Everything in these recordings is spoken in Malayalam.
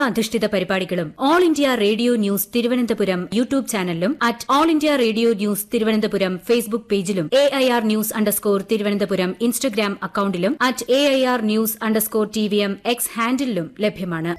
അധിഷ്ഠിത പരിപാടികളും All India Radio news Thiruvananthapuram YouTube ചാനലിലും at All India Radio news Thiruvananthapuram Facebook പേജിലും A I R news underscore Thiruvananthapuram Instagram അക്കൌണ്ടിലും at A I R news underscore T V M X ഹാൻഡിലും ലഭ്യമാണ്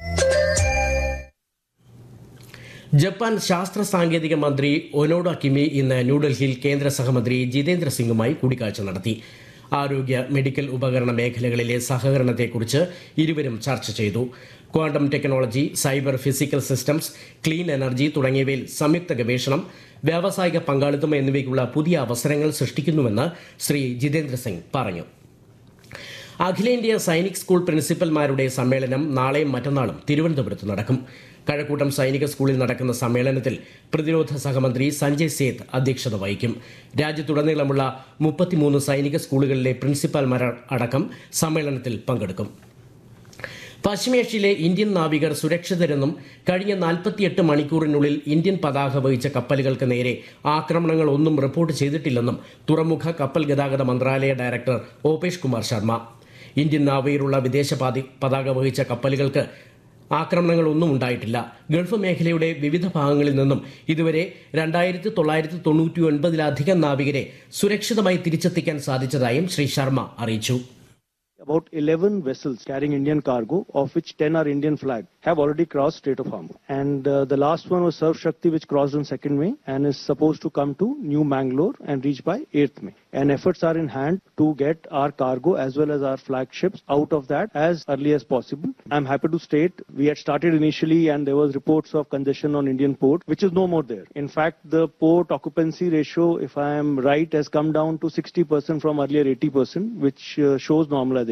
ജപ്പാൻ ശാസ്ത്ര സാങ്കേതിക മന്ത്രി ഒനോഡ കിമി ഇന്ന് ന്യൂഡൽഹിയിൽ കേന്ദ്ര സഹമന്ത്രി ജിതേന്ദ്ര സിംഗുമായി കൂടിക്കാഴ്ച നടത്തി ആരോഗ്യ മെഡിക്കൽ ഉപകരണ മേഖലകളിലെ സഹകരണത്തെക്കുറിച്ച് ഇരുവരും ചർച്ച ചെയ്തു quantum technology cyber physical systems clean energy തുടങ്ങിയവയിൽ സംയുക്ത ഗവേഷണം വ്യാവസായിക പങ്കാളിത്തം എന്നിവയ്ക്കുള്ള പുതിയ അവസരങ്ങൾ സൃഷ്ടിക്കുന്നുവെന്ന് ശ്രീ ജിതേന്ദ്ര സിംഗ് പറഞ്ഞു അഖിലേന്ത്യാ സൈനിക് സ്കൂൾ പ്രിൻസിപ്പൽമാരുടെ സമ്മേളനം നാളെയും മറ്റന്നാളും തിരുവനന്തപുരത്ത് നടക്കും കഴക്കൂട്ടം സൈനിക സ്കൂളിൽ നടക്കുന്ന സമ്മേളനത്തിൽ പ്രതിരോധ സഹമന്ത്രി സഞ്ജയ് സേത്ത് അധ്യക്ഷത വഹിക്കും രാജ്യത്തുടനീളമുള്ള മുപ്പത്തിമൂന്ന് സൈനിക സ്കൂളുകളിലെ പ്രിൻസിപ്പാൽമാർ അടക്കം സമ്മേളനത്തിൽ പങ്കെടുക്കും പശ്ചിമേഷ്യയിലെ ഇന്ത്യൻ നാവികർ സുരക്ഷിതരെന്നും കഴിഞ്ഞ നാൽപ്പത്തിയെട്ട് മണിക്കൂറിനുള്ളിൽ ഇന്ത്യൻ പതാക വഹിച്ച കപ്പലുകൾക്ക് നേരെ ആക്രമണങ്ങൾ ഒന്നും റിപ്പോർട്ട് ചെയ്തിട്ടില്ലെന്നും തുറമുഖ കപ്പൽ ഗതാഗത മന്ത്രാലയ ഡയറക്ടർ ഓപേഷ് കുമാർ ശർമ്മ ഇന്ത്യൻ നാവികരുള്ള വിദേശ പാതി- പതാക വഹിച്ച കപ്പലുകൾക്ക് ആക്രമണങ്ങളൊന്നും ഉണ്ടായിട്ടില്ല ഗൾഫ് മേഖലയുടെ വിവിധ ഭാഗങ്ങളിൽ നിന്നും ഇതുവരെ രണ്ടായിരത്തി തൊള്ളായിരത്തി തൊണ്ണൂറ്റി ഒൻപതിലധികം നാവികരെ സുരക്ഷിതമായി തിരിച്ചെത്തിക്കാൻ സാധിച്ചതായും ശ്രീ ശർമ്മ അറിയിച്ചു About 11 vessels carrying Indian cargo, of which 10 are Indian flag, have already crossed Strait of Hormuz. And uh, the last one was Surf Shakti, which crossed on 2nd May and is supposed to come to New Mangalore and reach by 8th May. And efforts are in hand to get our cargo as well as our flagships out of that as early as possible. I'm happy to state we had started initially and there was reports of congestion on Indian port, which is no more there. In fact, the port occupancy ratio, if I am right, has come down to 60% from earlier 80%, which uh, shows normalization.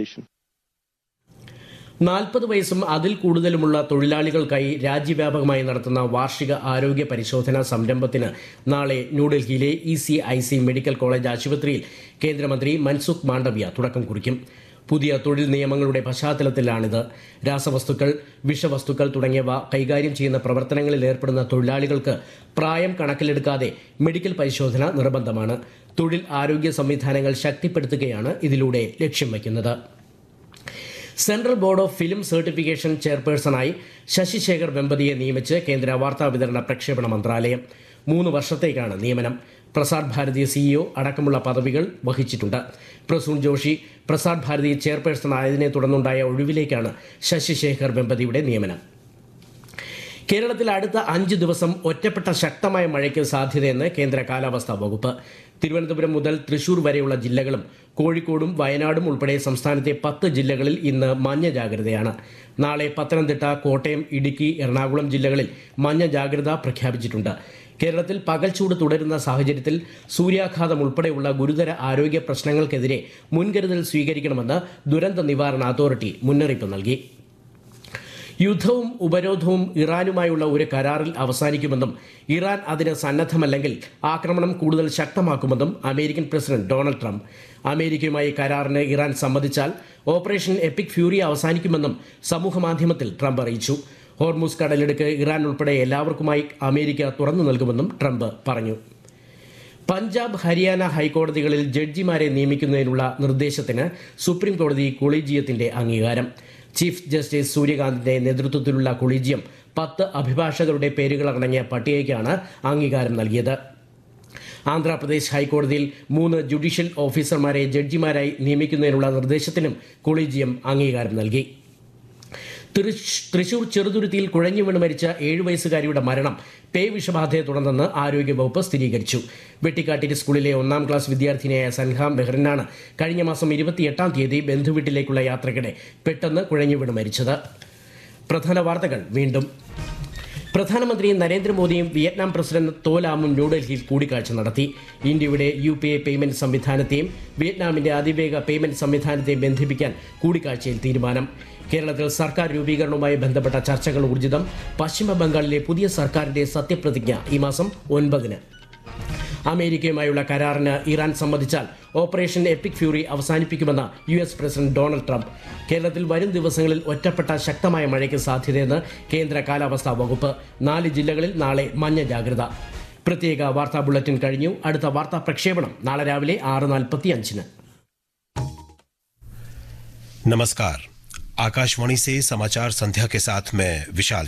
നാൽപ്പത് വയസ്സും അതിൽ കൂടുതലുമുള്ള തൊഴിലാളികൾക്കായി രാജ്യവ്യാപകമായി നടത്തുന്ന വാർഷിക ആരോഗ്യ പരിശോധനാ സംരംഭത്തിന് നാളെ ന്യൂഡൽഹിയിലെ E S I C medical college ആശുപത്രിയിൽ കേന്ദ്രമന്ത്രി മൻസുഖ് മാണ്ഡവ്യ തുടക്കം കുറിക്കും പുതിയ തൊഴിൽ നിയമങ്ങളുടെ പശ്ചാത്തലത്തിലാണിത് രാസവസ്തുക്കൾ വിഷവസ്തുക്കൾ തുടങ്ങിയവ കൈകാര്യം ചെയ്യുന്ന പ്രവർത്തനങ്ങളിൽ ഏർപ്പെടുന്ന തൊഴിലാളികൾക്ക് പ്രായം കണക്കിലെടുക്കാതെ മെഡിക്കൽ പരിശോധന നിർബന്ധമാണ് തൊഴിൽ ആരോഗ്യ സംവിധാനങ്ങൾ ശക്തിപ്പെടുത്തുകയാണ് ഇതിലൂടെ ലക്ഷ്യം വയ്ക്കുന്നത് central board of film certification ചെയർപേഴ്സണായി ശശിശേഖർ വെമ്പതിയെ നിയമിച്ച് കേന്ദ്ര വാർത്താ വിതരണ പ്രക്ഷേപണ മന്ത്രാലയം മൂന്ന് വർഷത്തേക്കാണ് നിയമനം പ്രസാർ ഭാരതി സിഇഒ അടക്കമുള്ള പദവികൾ വഹിച്ചിട്ടുണ്ട് പ്രസൂൺ ജോഷി പ്രസാർ ഭാരതി ചെയർപേഴ്സൺ ആയതിനെ തുടർന്നുണ്ടായ ഒഴിവിലേക്കാണ് ശശിശേഖർ വെമ്പതിയുടെ നിയമനം കേരളത്തിൽ അടുത്ത അഞ്ച് ദിവസം ഒറ്റപ്പെട്ട ശക്തമായ മഴയ്ക്ക് സാധ്യതയെന്ന് കേന്ദ്ര കാലാവസ്ഥാ വകുപ്പ് തിരുവനന്തപുരം മുതൽ തൃശൂർ വരെയുള്ള ജില്ലകളും കോഴിക്കോടും വയനാടും ഉൾപ്പെടെ സംസ്ഥാനത്തെ പത്ത് ജില്ലകളിൽ ഇന്ന് മഞ്ഞ ജാഗ്രതയാണ് നാളെ പത്തനംതിട്ട കോട്ടയം ഇടുക്കി എറണാകുളം ജില്ലകളിൽ മഞ്ഞ ജാഗ്രത പ്രഖ്യാപിച്ചിട്ടുണ്ട് കേരളത്തിൽ പകൽച്ചൂട് തുടരുന്ന സാഹചര്യത്തിൽ സൂര്യാഘാതം ഉൾപ്പെടെയുള്ള ഗുരുതര ആരോഗ്യ പ്രശ്നങ്ങൾക്കെതിരെ മുൻകരുതൽ സ്വീകരിക്കണമെന്ന് ദുരന്ത നിവാരണ അതോറിറ്റി മുന്നറിയിപ്പ് നൽകി യുദ്ധവും ഉപരോധവും ഇറാനുമായുള്ള ഒരു കരാറിൽ അവസാനിക്കുമെന്നും ഇറാൻ അതിന് സന്നദ്ധമല്ലെങ്കിൽ ആക്രമണം കൂടുതൽ ശക്തമാക്കുമെന്നും അമേരിക്കൻ പ്രസിഡന്റ് ഡൊണാൾഡ് ട്രംപ് അമേരിക്കയുമായി കരാറിന് ഇറാൻ സമ്മതിച്ചാൽ ഓപ്പറേഷൻ എപ്പിക് ഫ്യൂറി അവസാനിക്കുമെന്നും സമൂഹമാധ്യമത്തിൽ ട്രംപ് അറിയിച്ചു ഹോർമുസ് കടലിടുക്ക് ഇറാൻ ഉൾപ്പെടെ എല്ലാവർക്കുമായി അമേരിക്ക തുറന്നു നൽകുമെന്നും ട്രംപ് പറഞ്ഞു പഞ്ചാബ് ഹരിയാന ഹൈക്കോടതികളിൽ ജഡ്ജിമാരെ നിയമിക്കുന്നതിനുള്ള നിർദ്ദേശത്തിന് സുപ്രീം കോടതി കൊളീജിയത്തിന്റെ അംഗീകാരം ചീഫ് ജസ്റ്റിസ് സൂര്യകാന്തിന്റെ നേതൃത്വത്തിലുള്ള കൊളീജിയം പത്ത് അഭിഭാഷകരുടെ പേരുകൾ അടങ്ങിയ പട്ടികയ്ക്കാണ് അംഗീകാരം നൽകിയത് ആന്ധ്രാപ്രദേശ് ഹൈക്കോടതിയിൽ മൂന്ന് ജുഡീഷ്യൽ ഓഫീസർമാരെ ജഡ്ജിമാരായി നിയമിക്കുന്നതിനുള്ള നിർദ്ദേശത്തിനും കൊളീജിയം അംഗീകാരം നൽകി തൃശ്- തൃശൂർ ചെറുതുരുത്തിയിൽ കുഴഞ്ഞു വീണ് മരിച്ച ഏഴു വയസ്സുകാരിയുടെ മരണം പേ വിഷബാധയെ തുടർന്നെന്ന് ആരോഗ്യവകുപ്പ് സ്ഥിരീകരിച്ചു വെട്ടിക്കാട്ടിരി സ്കൂളിലെ ഒന്നാം ക്ലാസ് വിദ്യാർത്ഥിനിയായ സൻഹാം ബെഹ്റിനാണ് കഴിഞ്ഞ മാസം ഇരുപത്തിയെട്ടാം തീയതി ബന്ധുവീട്ടിലേക്കുള്ള യാത്രക്കിടെ പെട്ടെന്ന് കുഴഞ്ഞു വീണ് മരിച്ചത് പ്രധാന വാർത്തകൾ വീണ്ടും പ്രധാനമന്ത്രി നരേന്ദ്രമോദിയും വിയറ്റ്നാം പ്രസിഡന്റ് തോലാമും ന്യൂഡൽഹിയിൽ കൂടിക്കാഴ്ച നടത്തി ഇന്ത്യയുടെ യു പി ഐ പേയ്മെന്റ് സംവിധാനത്തെയും വിയറ്റ്നാമിന്റെ അതിവേഗ പേയ്മെന്റ് സംവിധാനത്തെയും ബന്ധിപ്പിക്കാൻ കൂടിക്കാഴ്ചയിൽ തീരുമാനം കേരളത്തിൽ സർക്കാർ രൂപീകരണവുമായി ബന്ധപ്പെട്ട ചർച്ചകൾ ഊർജിതം പശ്ചിമ ബംഗാളിലെ പുതിയ സർക്കാരിന്റെ സത്യപ്രതിജ്ഞ ഈ മാസം ഒൻപതിന് അമേരിക്കയുമായുള്ള കരാറിന് ഇറാൻ സമ്മതിച്ചാൽ ഓപ്പറേഷൻ എപ്പിക് ഫ്യൂറി അവസാനിപ്പിക്കുമെന്ന് U S president Donald Trump കേരളത്തിൽ വരും ദിവസങ്ങളിൽ ഒറ്റപ്പെട്ട ശക്തമായ മഴയ്ക്ക് സാധ്യതയെന്ന് കേന്ദ്ര കാലാവസ്ഥാ വകുപ്പ് നാല് ജില്ലകളിൽ നാളെ മഞ്ഞ ജാഗ്രത പ്രത്യേക വാർത്താ ബുള്ളറ്റിൻ കഴിഞ്ഞു അടുത്ത വാർത്താ പ്രക്ഷേപണം നാളെ രാവിലെ ആറ് നാൽപ്പത്തി അഞ്ചിന് नमस्कार आकाशवाणी से समाचार संध्या के साथ मैं विशाल